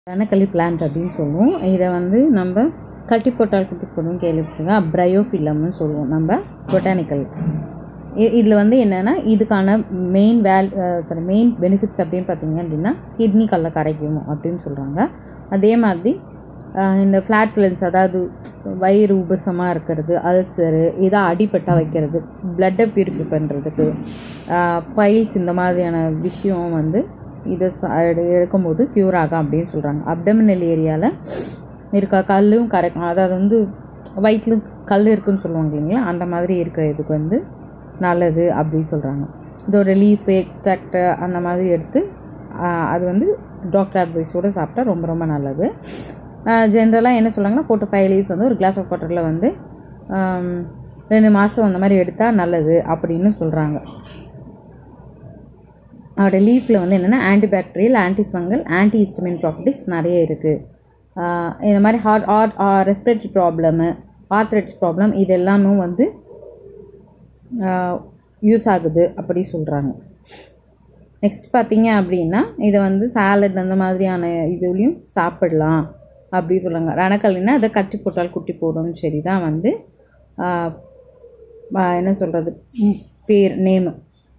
ரணக்கல்லி plant அப்படின்னு சொல்லுவோம் இதை வந்து நம்ம கட்டி போட்டால் குட்டி போடும் கேள்விப்பட்டிருங்க அப்ரையோஃபில்லம்னு சொல்லுவோம் நம்ம பொட்டானிக்கல் இதில் வந்து என்னென்னா இதுக்கான மெயின் வேல் சாரி மெயின் பெனிஃபிட்ஸ் அப்படின்னு பார்த்தீங்க அப்படின்னா கிட்னி கல்லை கரைக்கும் அப்படின்னு சொல்கிறாங்க அதே மாதிரி அஹ், இந்த ஃப்ளாட்லன்ஸ் அதாவது வயிறு உபசமாக இருக்கிறது அல்சரு இதை அடிப்பட்டா வைக்கிறது பிளட்டை பியூரிஃபை பண்ணுறதுக்கு பைல்ஸ் இந்த மாதிரியான விஷயம் வந்து இதை ச- எடு- எடுக்கும்போது க்யூர் ஆகும் அப்படின்னு சொல்கிறாங்க அப்டமினல் ஏரியாவில் இருக்க கல்லும் கரைக்கும் அதாவது வந்து வயிற்றுல கல் இருக்குன்னு சொல்லுவாங்க இல்லைங்களா அந்த மாதிரி இருக்கிற இதுக்கு வந்து நல்லது அப்படின்னு சொல்கிறாங்க இதோட லீஃப் எக்ஸ்ட்ராக்ட் அந்த மாதிரி எடுத்து ஆஹ், அது வந்து டாக்டர் அட்வைஸோடு சாப்பிட்டா ரொம்ப ரொம்ப நல்லது ஜென்ரலாக என்ன சொல்கிறாங்கன்னா ஃபோர் டு ஃபைவ் டேஸ் வந்து ஒரு கிளாஸ் ஆஃப் வாட்டரில் வந்து ஆம், ரெண்டு மாதம் அந்த மாதிரி எடுத்தால் நல்லது அப்படின்னு சொல்கிறாங்க அதோட லீஃபில் வந்து என்னென்னா antibacterial antifungal anti histamine properties நிறைய இருக்குது இந்த மாதிரி heart heart respiratory problem arthritis problem இது எல்லாமே வந்து யூஸ் ஆகுது அப்படி சொல்கிறாங்க நெக்ஸ்ட் பார்த்தீங்க அப்படின்னா இதை வந்து சாலட் அந்த மாதிரியான இதுலேயும் சாப்பிடலாம் அப்படி சொல்லுவாங்க ரணக்கல்லினா அதை கட்டி போட்டால் குட்டி போடும் சரி தான் வந்து ஆஹ், ஆஹ், என்ன சொல்கிறது பேர் நேமு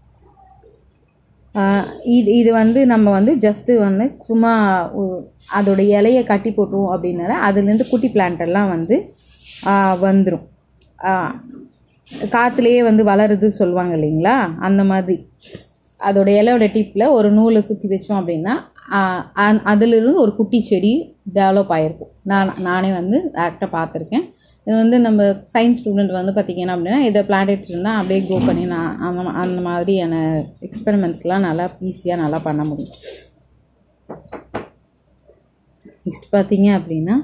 ஆஹ் இது இது வந்து நம்ம வந்து ஜஸ்ட்டு வந்து சும்மா ஒ- அதோட இலையை கட்டி போட்டோம் அப்படின்னால அதுலேருந்து குட்டி பிளான்ட் எல்லாம் வந்து வந்துடும் காற்றுலேயே வந்து வளருது சொல்லுவாங்க இல்லைங்களா அந்த மாதிரி அதோட இலையோட டிப்பில் ஒரு நூலை சுற்றி வச்சோம் அப்படின்னா ஆஹ் அந்- அதிலிருந்து ஒரு குட்டி செடி டெவலப் ஆகிருக்கும் நான் நானே வந்து டேரெக்டாக பார்த்துருக்கேன் இது வந்து நம்ம சயின்ஸ் ஸ்டூடெண்ட் வந்து பார்த்திங்கன்னா அப்படின்னா இதை பிளான்ட் இருந்தால் அப்படியே க்ரோ பண்ணி நான் அந்த மா- அந்த மாதிரியான எக்ஸ்பெரிமெண்ட்ஸ்லாம் நல்லா ஈஸியாக நல்லா பண்ண முடியும் நெக்ஸ்ட் பார்த்தீங்க அப்படின்னா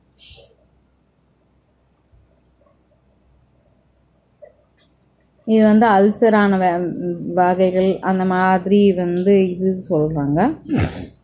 இது வந்து அல்சரான வ- வகைகள் அந்த மாதிரி வந்து இது சொல்கிறாங்க